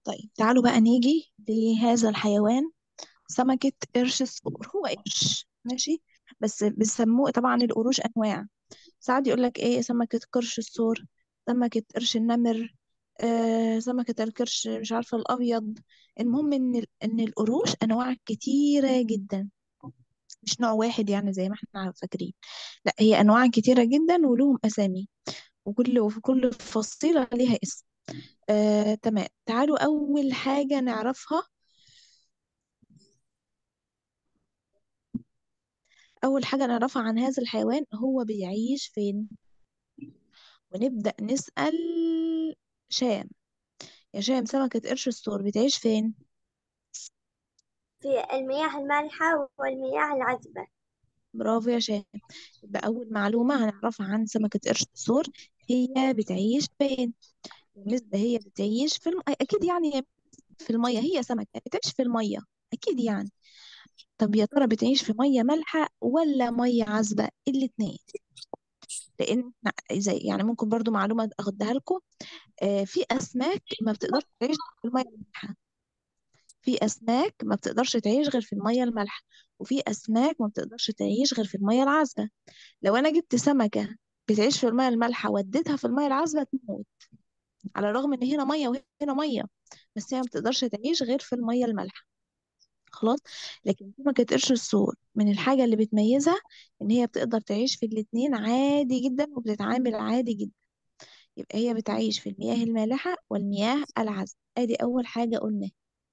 طيب تعالوا بقى نيجي لهذا الحيوان سمكة قرش الصقور هو قرش ماشي بس بيسموه طبعا القروش أنواع ساعات يقول لك ايه سمكة قرش الثور سمكة قرش النمر آه سمكة القرش مش عارفة الأبيض المهم إن ال- إن القروش أنواع كتيرة جدا مش نوع واحد يعني زي ما احنا فاكرين لا هي أنواع كتيرة جدا ولهم أسامي وكل وفي كل فصيلة ليها اسم آه تمام تعالوا أول حاجة نعرفها أول حاجة نعرفها عن هذا الحيوان هو بيعيش فين ونبدأ نسأل شام يا شام سمكة قرش الثور بتعيش فين في المياه المالحة والمياه العذبة برافو يا شام يبقى أول معلومة هنعرفها عن سمكة قرش الثور هي بتعيش فين بالنسبة هي بتعيش في الم... أكيد يعني هي في المية هي سمكة بتعيش في المية أكيد يعني طب يا ترى بتعيش في مية مالحة ولا مية عذبة الاتنين لأن زي يعني ممكن برضو معلومة أخدها لكم آه في أسماك ما بتقدرش تعيش في المية المالحة في أسماك ما بتقدرش تعيش غير في المية المالحة وفي أسماك ما بتقدرش تعيش غير في المية العذبة لو أنا جبت سمكة بتعيش في المية المالحة وديتها في المية العذبة تموت على الرغم إن هنا مية وهنا مية بس هي ما بتقدرش تعيش غير في المية المالحة خلاص لكن سمكة قرش الثور من الحاجة اللي بتميزها إن هي بتقدر تعيش في الاتنين عادي جدا وبتتعامل عادي جدا يبقى هي بتعيش في المياه المالحة والمياه العذبة ادي أول حاجة قلناها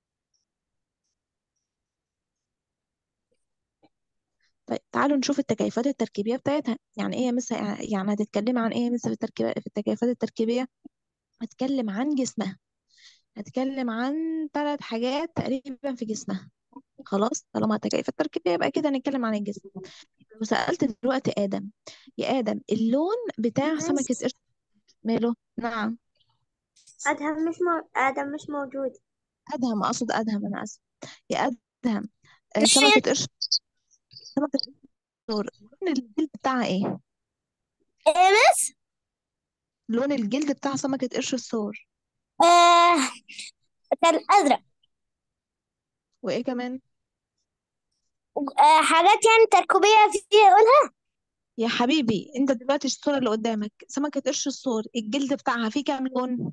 طيب تعالوا نشوف التكيفات التركيبية بتاعتها يعني ايه مثلا يعني هتتكلم عن ايه مثلا في التركيبة في التكيفات التركيبية هتكلم عن جسمها هتكلم عن ثلاث حاجات تقريبا في جسمها خلاص طالما التكيفات التركيبية يبقى كده هنتكلم عن الجسم وسألت دلوقتي آدم يا آدم اللون بتاع سمكة قرش ماله نعم أدهم مش مو... آدم مش موجود أدهم أقصد أدهم أنا آسف يا أدهم آه، سمكة قرش سمكة قرش الثور لون الجلد بتاعها ايه إيه بس لون الجلد بتاع سمكة قرش الثور آه كان أزرق وايه كمان آه حاجات يعني تركيبية فيه أقولها يا حبيبي انت دلوقتي الصورة اللي قدامك سمكة قرش الثور الجلد بتاعها فيه كام لون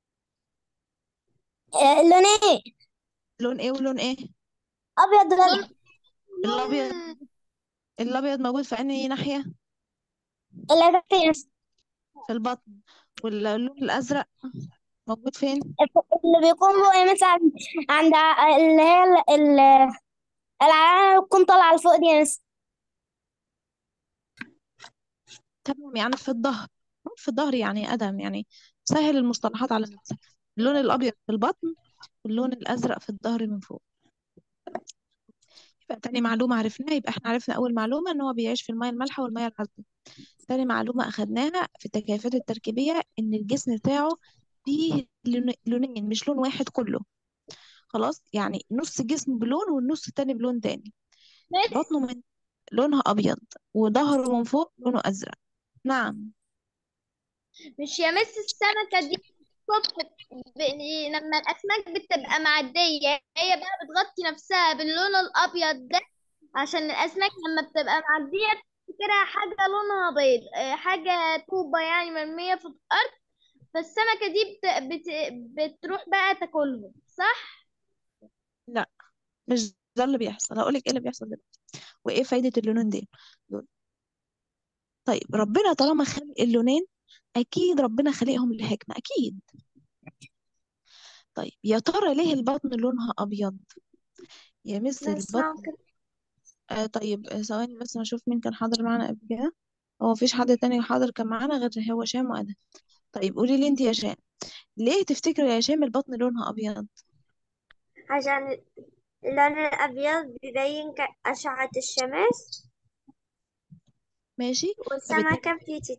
آه لونين لون ايه ولون ايه أبيض وأزرق الابيض الابيض موجود في انهي ناحية اللي فين في البطن واللون الازرق موجود فين اللي بيكون فوق مثلا عند ع- اللي هي ال- ال- العلامة بتكون طالعة لفوق دي بس تمام يعني في الظهر في الظهر يعني ادم يعني سهل المصطلحات على نفسك اللون الابيض في البطن واللون الازرق في الظهر من فوق يبقى تاني معلومة عرفناها يبقى احنا عرفنا اول معلومة ان هو بيعيش في المياه المالحة والمياه العذبة تاني معلومة أخدناها في التكيفات التركيبية إن الجسم بتاعه فيه لون- لونين مش لون واحد كله خلاص يعني نص جسم بلون والنص التاني بلون تاني بطنه من لونها أبيض وظهره من فوق لونه أزرق نعم مش يا مس السمكة دي الصبح ب... لما الأسماك بتبقى معدية هي بقى بتغطي نفسها باللون الأبيض ده عشان الأسماك لما بتبقى معدية تفتكرها حاجة لونها بيض آه، حاجة طوبة يعني مرمية في الأرض فالسمكة دي بت... بت... بتروح بقى تاكلهم صح؟ لا مش ده اللي بيحصل هقولك ايه اللي بيحصل دلوقتي وايه فايدة اللونين دي دول طيب ربنا طالما خلق اللونين أكيد ربنا خلقهم لحكمة أكيد طيب يا ترى ليه البطن لونها أبيض يا مس نسمع البطن كده آه طيب آه، ثواني بس نشوف مين كان حاضر معانا قبل كده هو مفيش حد تاني حاضر كان معانا غير هو شام وأنا طيب قولي لي انت يا شام ليه تفتكري يا شام البطن لونها أبيض عشان اللون الأبيض بيبين أشعة الشمس ماشي فبالتالي والسمكة بتيجي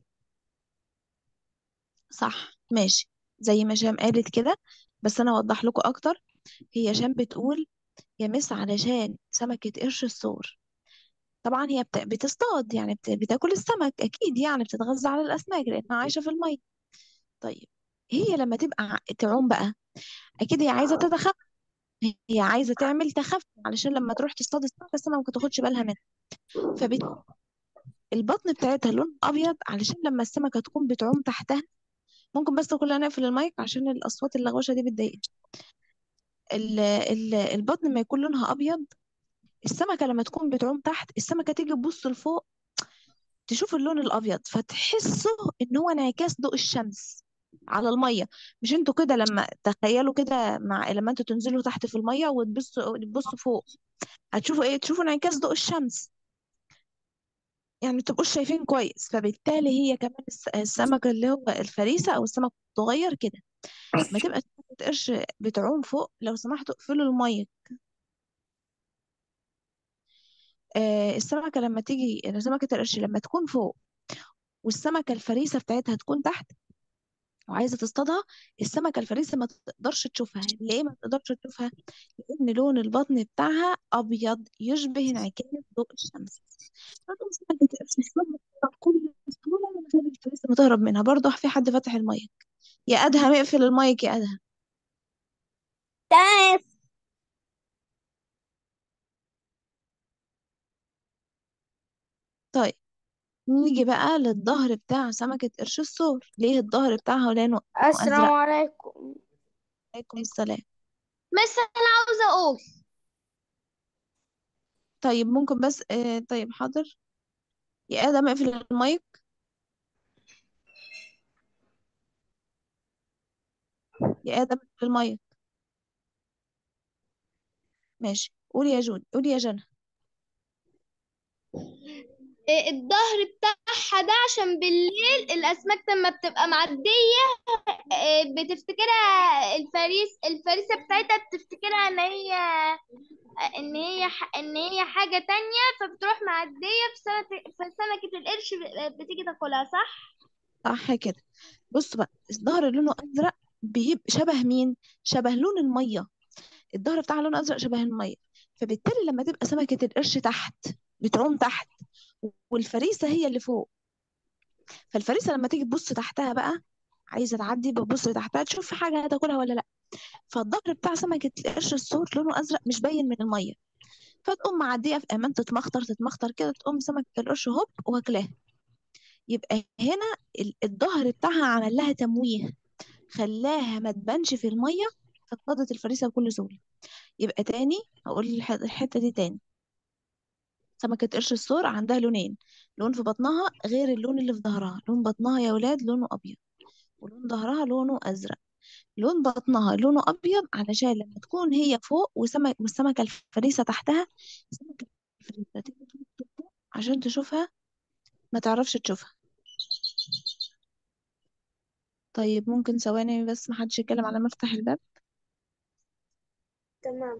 صح ماشي زي ما شام قالت كده بس أنا أوضح لكم أكتر هي شام بتقول يا مس علشان سمكة قرش الثور طبعا هي بت- بتصطاد يعني بت- بتاكل السمك أكيد يعني بتتغذى على الأسماك لأنها عايشة في المية طيب هي لما تبقى ع- تعوم بقى اكيد هي عايزه تتخفى هي عايزه تعمل تخفي علشان لما تروح تصطاد السمكه السمكه ما تاخدش بالها منها فبالتالي البطن بتاعتها لون ابيض علشان لما السمكه تكون بتعوم تحتها ممكن بس كلنا نقفل المايك عشان الاصوات اللغوشه دي بتضايق ال- ال- البطن ما يكون لونها ابيض السمكه لما تكون بتعوم تحت السمكه تيجي تبص لفوق تشوف اللون الابيض فتحسه ان هو انعكاس ضوء الشمس على الميه مش انتوا كده لما تخيلوا كده مع لما انتوا تنزلوا تحت في الميه وتبصوا تبصوا فوق هتشوفوا ايه تشوفوا انعكاس ضوء الشمس يعني متبقوش شايفين كويس فبالتالي هي كمان الس- السمكة اللي هو الفريسة أو السمك الصغير كده ما تبقى سمكة قرش بتعوم فوق لو سمحتوا اقفلوا المية آه السمكة لما تيجي سمكة القرش لما تكون فوق والسمكة الفريسة بتاعتها تكون تحت وعايزة تصطادها السمكة الفريسة ما تقدرش تشوفها ليه ما تقدرش تشوفها لأن لون البطن بتاعها أبيض يشبه انعكاس ضوء الشمس فتقوم سمكة القرش السمكة بكل سهولة من غير الفريسة ما تهرب منها برضه في حد فتح المية يا أدهم اقفل المايك يا أدهم تمام طيب نيجي بقى للظهر بتاع سمكة قرش الثور ليه الظهر بتاعها لونه السلام أزرق عليكم عليكم السلام بس انا عاوزه اقول طيب ممكن بس آه طيب حاضر يا آدم اقفل المايك يا آدم اقفل المايك ماشي قولي يا جود قولي يا جنى إيه الظهر بتاعها ده عشان بالليل الاسماك لما بتبقى معديه إيه بتفتكرها الفريس الفريسه بتاعتها بتفتكرها ان هي ان هي ح- ان هي حاجه تانية فبتروح معديه في سنه في سمكه القرش ب- بتيجي تاكلها صح صح كده بص بقى الظهر لونه أزرق بيبقى شبه مين شبه لون المية الظهر بتاعها لونه أزرق شبه المية فبالتالي لما تبقى سمكة القرش تحت بتعوم تحت والفريسة هي اللي فوق فالفريسة لما تيجي تبص تحتها بقى عايزة تعدي بتبص تحتها تشوف في حاجة هتاكلها ولا لا فالظهر بتاع سمكة القرش الصور لونه أزرق مش باين من المية فتقوم معدية في أمان تتمخطر تتمخطر كده تقوم سمكة القرش هوب واكلاها يبقى هنا ال- الظهر بتاعها عمل لها تمويه خلاها ما تبانش في المية فاصطادت الفريسة بكل سهولة يبقى تاني هقول الح- الحتة دي تاني سمكة قرش الثور عندها لونين لون في بطنها غير اللون اللي في ظهرها لون بطنها يا ولاد لونه أبيض ولون ظهرها لونه أزرق لون بطنها لونه أبيض علشان لما تكون هي فوق وسمك والسمكة الفريسة تحتها السمكة الفريسة تيجي تنط فوق عشان تشوفها ما تعرفش تشوفها طيب ممكن ثواني بس محدش يتكلم على مفتاح الباب تمام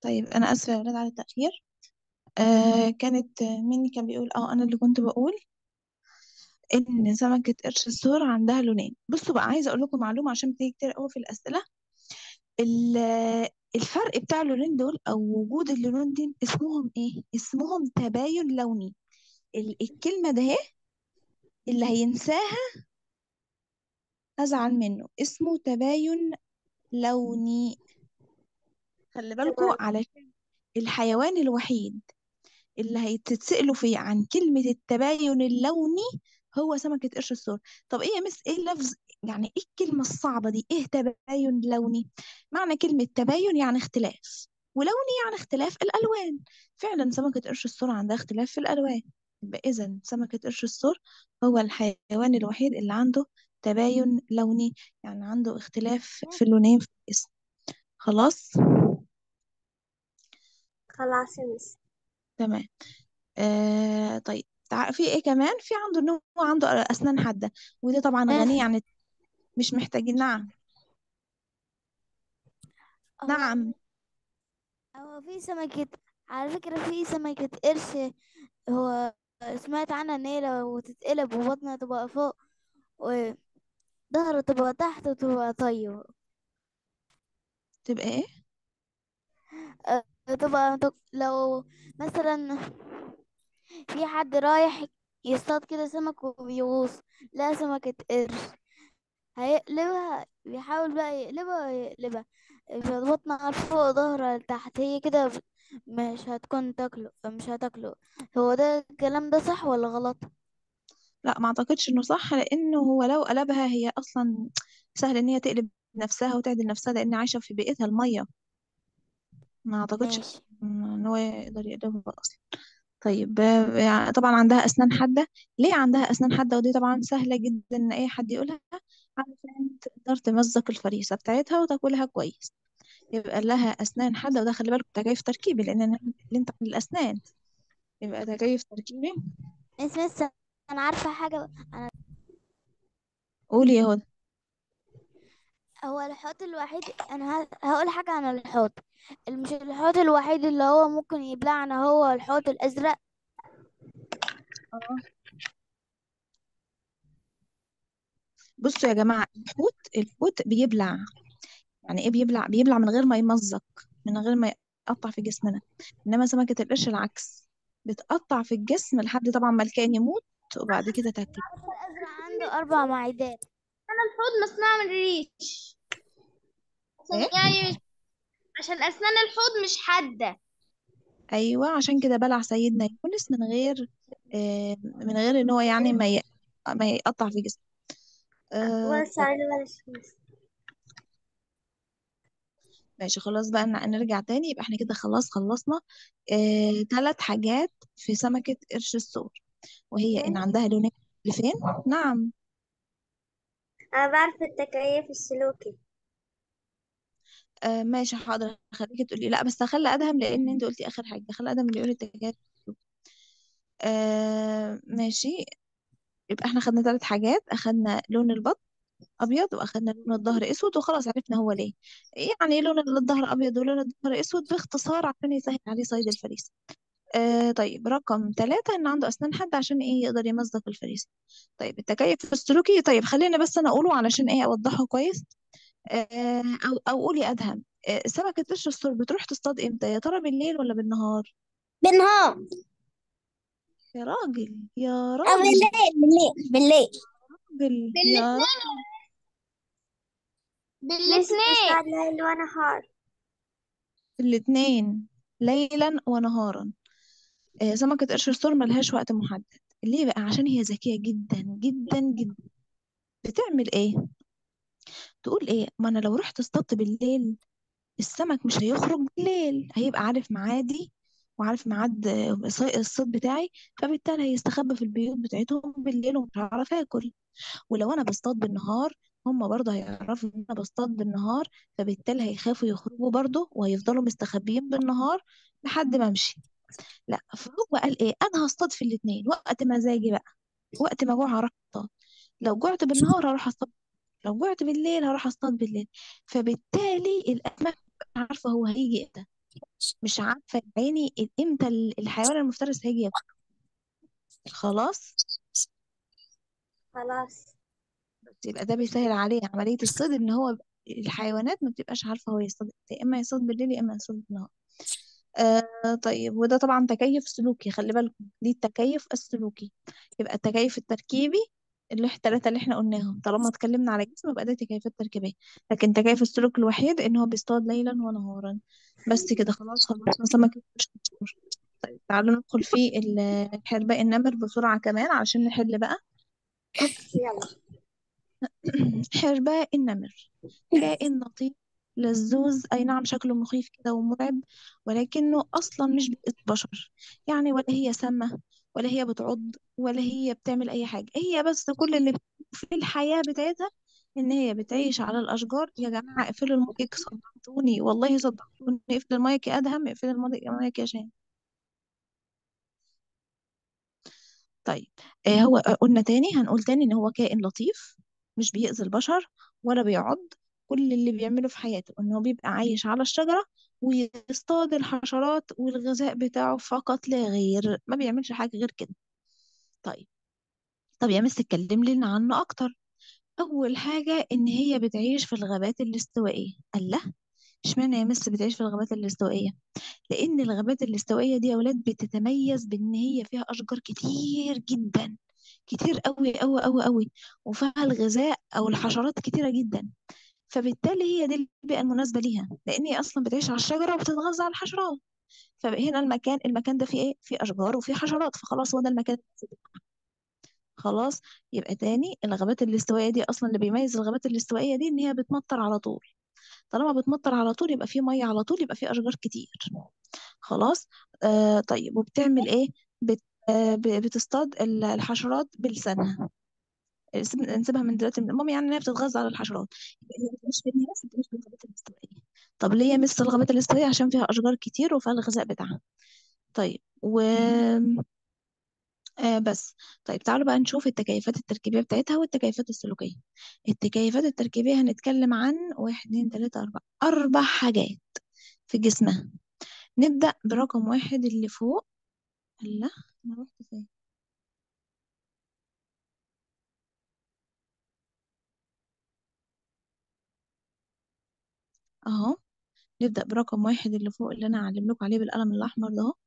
طيب انا اسفه يا ولاد على التاخير آه كانت مني كان بيقول اه انا اللي كنت بقول ان سمكه قرش السور عندها لونين بصوا بقى عايزه اقول لكم معلومه عشان بتيجي كتير قوي في الاسئله ال- الفرق بتاع اللونين دول او وجود اللونين دي اسمهم ايه اسمهم تباين لوني ال- الكلمه ده اهي اللي هينساها ازعل منه اسمه تباين لوني خلي بالكم تمام علشان الحيوان الوحيد اللي هيتسألوا فيه عن كلمة التباين اللوني هو سمكة قرش السور طب ايه يا مس ايه اللفظ يعني ايه الكلمة الصعبة دي ايه تباين لوني معنى كلمة تباين يعني اختلاف ولوني يعني اختلاف الألوان فعلا سمكة قرش السور عندها اختلاف في الألوان يبقى إذا سمكة قرش السور هو الحيوان الوحيد اللي عنده تباين لوني يعني عنده اختلاف في اللونين في الجسم خلاص خلاص يا مس تمام آه طيب تع- في ايه كمان في عنده ان هو عنده اسنان حاده ودي طبعا غنيه عن الت- مش محتاجين نعم هو نعم هو في سمكة على فكرة في سمكة قرش هو سمعت عنها ان هي لو تتقلب وبطنها تبقى فوق وظهرها تبقى تحت وتبقى طيب تبقى ايه أه، تبقى تك- لو مثلا في حد رايح يصطاد كده سمك وبيغوص لا سمكة قرش هيقلبها بيحاول بقى يقلبها ويقلبها يبقى بطنها لفوق ظهرها لتحت هي كده ب- مش هتكون تاكله مش هتاكله هو ده الكلام ده صح ولا غلط لا ما اعتقدش انه صح لانه هو لو قلبها هي اصلا سهل ان هي تقلب نفسها وتعدل نفسها لان عايشه في بيئتها الميه ما اعتقدش ماشي ان هو يقدر يقلبها اصلا طيب آه، يعني طبعا عندها اسنان حاده ليه عندها اسنان حاده ودي طبعا سهله جدا ان اي حد يقولها علشان تقدر تمزق الفريسه بتاعتها وتاكلها كويس يبقى لها اسنان حاده وده خلي بالك تكيف تركيبي لان انا اتكلمت عن الاسنان يبقى تكيف تركيبي مس مس انا عارفة حاجة انا قولي يا هدى هو الحوت الوحيد انا ه- هقول حاجة عن الحوت مش الحوت الوحيد اللي هو ممكن يبلعنا هو الحوت الازرق اه بصوا يا جماعه الحوت الحوت بيبلع يعني ايه بيبلع بيبلع من غير ما يمزق من غير ما يقطع في جسمنا انما سمكه القرش العكس بتقطع في الجسم لحد طبعا ما الكائن يموت وبعد كده تاكل الحوت الازرق عنده اربع معدات انا الحوض مصنوع من ريش عشان ايه يعني مش عشان اسنان الحوض مش حادة ايوه عشان كده بلع سيدنا يونس من غير آه من غير ان هو يعني ما ي... ما يقطع في جسمه آه ولا طيب سؤال ولا شمس ماشي خلاص بقى ن- نرجع تاني يبقى احنا كده خلاص خلصنا آه ثلاث حاجات في سمكة قرش السور وهي ان عندها لونين مختلفين نعم أنا بعرف التكيف السلوكي آه ماشي حاضر خليكي تقولي لا بس هخلي ادهم لان انت قلتي اخر حاجة خلي ادهم اللي يقول التكات آه ماشي يبقى احنا خدنا ثلاث حاجات اخدنا لون البط ابيض واخدنا لون الظهر اسود وخلاص عرفنا هو ليه يعني لون الظهر ابيض ولون الظهر اسود باختصار عشان يسهل عليه صيد الفريسه آه طيب رقم ثلاثة ان عنده اسنان حادة عشان ايه يقدر يمزق الفريسه طيب التكيف السلوكي طيب خلينا بس انا اقوله علشان ايه اوضحه كويس آه او او قولي ادهم آه سمكة قرش السور بتروح تصطاد امتى يا ترى بالليل ولا بالنهار بالنهار يا راجل يا أو راجل بالليل بالليل بالليل راجل يا راجل مس بالاثنين بتصطاد ليل ونهار الاتنين ليلا ونهارا آه، سمكة قرش السور ملهاش وقت محدد ليه بقى عشان هي ذكية جدا جدا جدا بتعمل ايه تقول ايه ما انا لو رحت اصطدت بالليل السمك مش هيخرج بالليل هيبقى عارف ميعادي وعارف ميعاد آه، صي- الصيد بتاعي فبالتالي هيستخبى في البيوت بتاعتهم بالليل ومش هعرف اكل ولو انا بصطاد بالنهار هم برضه هيعرفوا ان انا بصطاد بالنهار فبالتالي هيخافوا يخرجوا برضه وهيفضلوا مستخبيين بالنهار لحد ما امشي لا فهو قال ايه انا هصطاد في الاثنين وقت مزاجي بقى وقت ما جوع هروح اصطاد لو جعت بالنهار هروح اصطاد لو جعت بالليل هروح اصطاد بالليل فبالتالي الاسماك عارفه هو هيجي امتى مش عارفة يا عيني امتى ال- الحيوان المفترس هيجي ياكل خلاص خلاص بس يبقى ده بيسهل عليه عملية الصيد ان هو الحيوانات ما بتبقاش عارفة هو يصطاد إمتى. يا اما يصطاد بالليل يا اما يصطاد بالنهار آه طيب وده طبعا تكيف سلوكي خلي بالكم دي التكيف السلوكي يبقى التكيف التركيبي اللي الثلاثة اللي احنا قلناهم طالما اتكلمنا على جسم يبقى ده تكيفات تركيبية لكن تكيف السلوك الوحيد ان هو بيصطاد ليلا ونهارا بس كده خلاص خلصنا سمك القشر طيب تعالوا ندخل في ال- الحرباء النمر بسرعة كمان عشان نحل بقى يلا حرباء النمر كائن لطيف لزوز أي نعم شكله مخيف كده ومرعب ولكنه أصلا مش بيئة بشر يعني ولا هي سامة ولا هي بتعض ولا هي بتعمل أي حاجة هي بس كل اللي في الحياة بتاعتها إن هي بتعيش على الأشجار يا جماعة اقفلوا المايك صدقتوني والله صدقتوني اقفل المايك يا أدهم اقفل المايك يا شان طيب آه هو آه، قلنا تاني هنقول تاني ان هو كائن لطيف مش بيأذي البشر ولا بيعض كل اللي بيعمله في حياته ان هو بيبقى عايش على الشجرة ويصطاد الحشرات والغذاء بتاعه فقط لا غير ما بيعملش حاجة غير كده طيب طب يا مس اتكلم لنا عنه اكتر اول حاجة ان هي بتعيش في الغابات الاستوائية الله اشمعنى يا مس بتعيش في الغابات الاستوائية لان الغابات الاستوائية دي يا اولاد بتتميز بان هي فيها اشجار كتير جدا كتير قوي قوي قوي قوي وفيها الغذاء او الحشرات كتيرة جدا فبالتالي هي دي البيئة المناسبة ليها لان هي اصلا بتعيش على الشجرة وبتتغذى على الحشرات فهنا المكان المكان ده فيه ايه فيه اشجار وفيه حشرات فخلاص هو ده المكان المناسب. خلاص يبقى تاني الغابات الاستوائية دي اصلا اللي بيميز الغابات الاستوائية دي ان هي بتمطر على طول طالما بتمطر على طول يبقى فيه مية على طول يبقى فيه اشجار كتير خلاص آه طيب وبتعمل ايه بت آه ب- بتصطاد ال- الحشرات بلسانها سيب- نسيبها من دلوقتي المهم يعني ان هي بتتغذى على الحشرات يبقى هي بتعيش في الناس بتعيش في الغابات الاستوائيه طب ليه يا مس الغابات الاستوائيه عشان فيها اشجار كتير وفيها الغذاء بتاعها طيب و آه بس طيب تعالوا بقى نشوف التكيفات التركيبيه بتاعتها والتكيفات السلوكيه التكيفات التركيبيه هنتكلم عن واحد اتنين تلاته اربعه اربع حاجات في جسمها نبدا برقم واحد اللي فوق الله انا رحت فين اهو نبدأ برقم واحد اللي فوق اللي انا هعلم لكم عليه بالقلم الاحمر ده اهو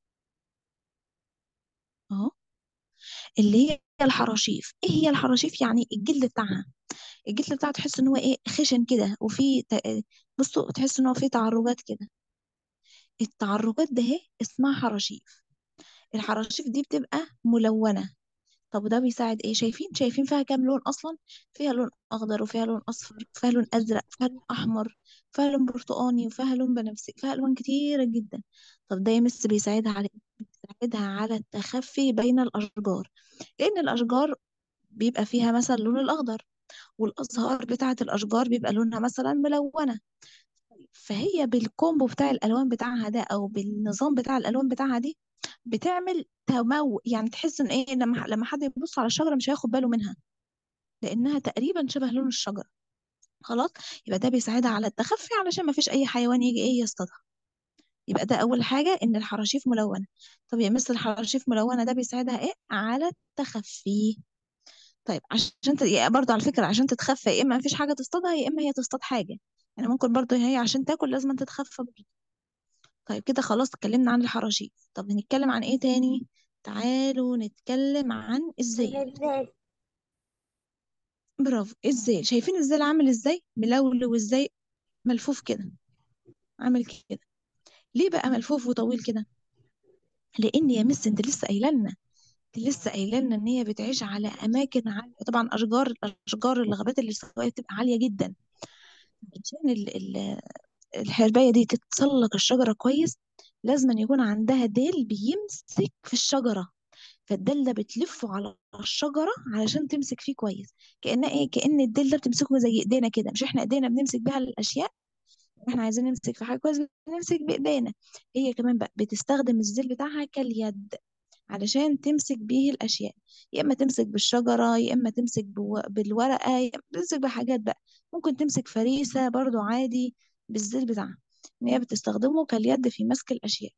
اهو اللي هي الحراشيف ايه هي الحراشيف يعني الجلد بتاعها الجلد بتاعها تحس ان هو ايه خشن كده وفي ت- بصوا تحس ان هو فيه تعرجات كده التعرجات ده اهي اسمها حراشيف الحراشيف دي بتبقى ملونة طب وده بيساعد ايه شايفين شايفين فيها كام لون اصلا فيها لون اخضر وفيها لون اصفر وفيها لون ازرق وفيها لون احمر وفيها لون برتقاني وفيها لون بنفسجي فيها الوان كتيره جدا طب ده يمس بيساعدها على إيه؟ بيساعدها على التخفي بين الاشجار لان الاشجار بيبقى فيها مثلا اللون الاخضر والازهار بتاعه الاشجار بيبقى لونها مثلا ملونه فهي بالكومبو بتاع الالوان بتاعها ده او بالنظام بتاع الالوان بتاعها دي بتعمل تمو يعني تحس ان ايه لما لما حد يبص على الشجره مش هياخد باله منها لانها تقريبا شبه لون الشجره خلاص يبقى ده بيساعدها على التخفي علشان ما فيش اي حيوان يجي ايه يصطادها يبقى ده اول حاجه ان الحراشيف ملونه طب يا مس الحراشيف ملونه ده بيساعدها ايه على التخفي طيب عشان ت... يا برضه على فكره عشان تتخفى يا اما ما فيش حاجه تصطادها يا اما هي تصطاد حاجه يعني ممكن برضه هي عشان تاكل لازم تتخفى برضه طيب كده خلاص اتكلمنا عن الحراشيف طب هنتكلم عن ايه تاني تعالوا نتكلم عن الذيل الذيل برافو الذيل شايفين الذيل عامل ازاي ملولو ازاي ملفوف كده عامل كده ليه بقى ملفوف وطويل كده لان يا مس انت لسه قايله لنا انت لسه قايله لنا ان هي بتعيش على اماكن عاليه طبعا اشجار الاشجار الغابات اللي الاستوائيه بتبقى عاليه جدا عشان ال- ال- الحربايه دي تتسلق الشجره كويس لازم أن يكون عندها ديل بيمسك في الشجره فالديل ده بتلفه على الشجره علشان تمسك فيه كويس كأن ايه كأن الديل ده بتمسكه زي ايدينا كده مش احنا ايدينا بنمسك بيها الاشياء احنا عايزين نمسك في حاجه كويس بنمسك بايدينا هي كمان بقى بتستخدم الذيل بتاعها كاليد علشان تمسك بيه الاشياء يا اما تمسك بالشجره يا اما تمسك بو- بالورقه يا اما تمسك بحاجات بقى ممكن تمسك فريسه برضو عادي بالذيل بتاعها ان هي بتستخدمه كاليد في مسك الاشياء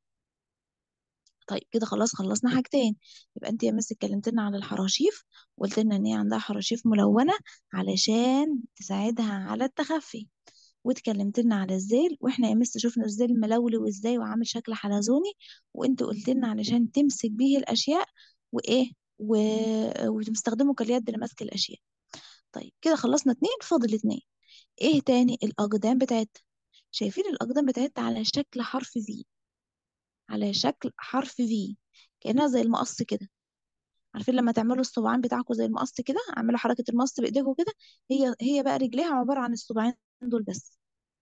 طيب كده خلاص خلصنا حاجتين يبقى انت يا مس اتكلمت لنا على الحراشيف وقلت لنا ان هي عندها حراشيف ملونة علشان تساعدها على التخفي واتكلمت لنا على الزيل واحنا يا مس شفنا الزيل ملولو ازاي وعامل شكل حلزوني وانت قلت لنا علشان تمسك بيه الاشياء وايه و... وتستخدمه كاليد لمسك الاشياء طيب كده خلصنا اتنين فاضل اتنين ايه تاني الاقدام بتاعتها شايفين الاقدام بتاعتها على شكل حرف في على شكل حرف في كأنها زي المقص كده عارفين لما تعملوا الصباعين بتاعكم زي المقص كده اعملوا حركة المقص بايديكم كده هي هي بقى رجليها عبارة عن الصباعين دول بس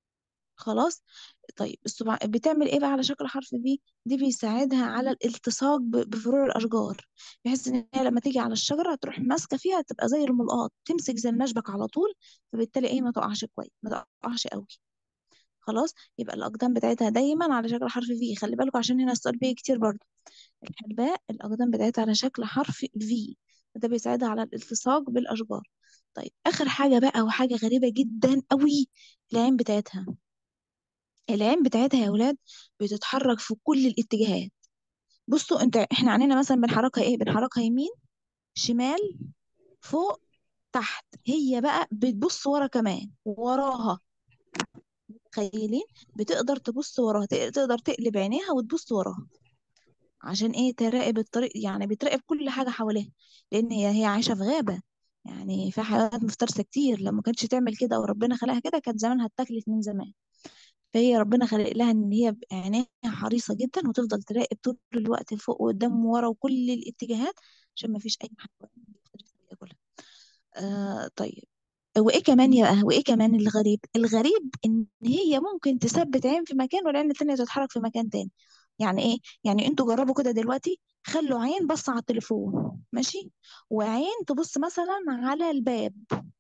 خلاص طيب الصباع بتعمل ايه بقى على شكل حرف في دي بيساعدها على الالتصاق ب- بفروع الاشجار بحيث ان هي لما تيجي على الشجره تروح ماسكه فيها تبقى زي الملقاط تمسك زي المشبك على طول فبالتالي ايه ما تقعش كويس ما تقعش قوي خلاص يبقى الاقدام بتاعتها دايما على شكل حرف في خلي بالكم عشان هنا السؤال بيجي كتير برضه الحلباء الأقدام بتاعتها على شكل حرف V وده بيساعدها على الالتصاق بالأشجار طيب آخر حاجة بقى وحاجة غريبة جدا قوي العين بتاعتها العين بتاعتها يا ولاد بتتحرك في كل الاتجاهات بصوا انت احنا عينينا مثلا بنحركها ايه بنحركها يمين شمال فوق تحت هي بقى بتبص ورا كمان وراها متخيلين بتقدر تبص وراها تقدر تقلب عينيها وتبص وراها عشان ايه تراقب الطريق يعني بتراقب كل حاجة حواليها لان هي هي عايشة في غابة يعني في حيوانات مفترسة كتير لو ما كانتش تعمل كده وربنا خلقها كده كانت زمانها اتاكلت من زمان فهي ربنا خلق لها ان هي عينيها حريصة جدا وتفضل تراقب طول الوقت فوق وقدام وورا وكل الاتجاهات عشان ما فيش اي حيوان مفترس ياكلها آه طيب وايه كمان يا وايه كمان الغريب الغريب ان هي ممكن تثبت عين في مكان والعين التانية تتحرك في مكان تاني يعني ايه يعني انتوا جربوا كده دلوقتي خلوا عين بص على التليفون ماشي وعين تبص مثلا على الباب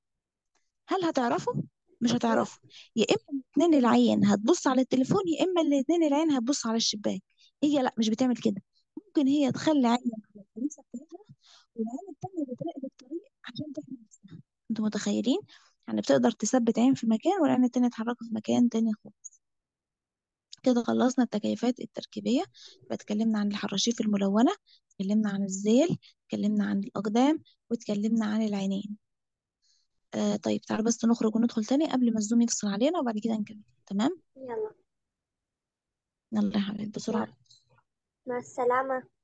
هل هتعرفوا مش لا هتعرفوا يا اما الاثنين العين هتبص على التليفون يا اما الاثنين العين هتبص على الشباك هي لا مش بتعمل كده ممكن هي تخلي عين على الكنيسه بتاعتها والعين التانية بتراقب الطريق عشان تحمي نفسها انتوا متخيلين يعني بتقدر تثبت عين في مكان والعين التانية تحركها في مكان تاني خالص كده خلصنا التكيفات التركيبية اتكلمنا عن الحراشيف الملونة اتكلمنا عن الذيل اتكلمنا عن الأقدام واتكلمنا عن العينين آه طيب تعالوا بس نخرج وندخل تاني قبل ما الزوم يفصل علينا وبعد كده نكمل تمام يلا يلا يا حبيبي بسرعة مع مع السلامة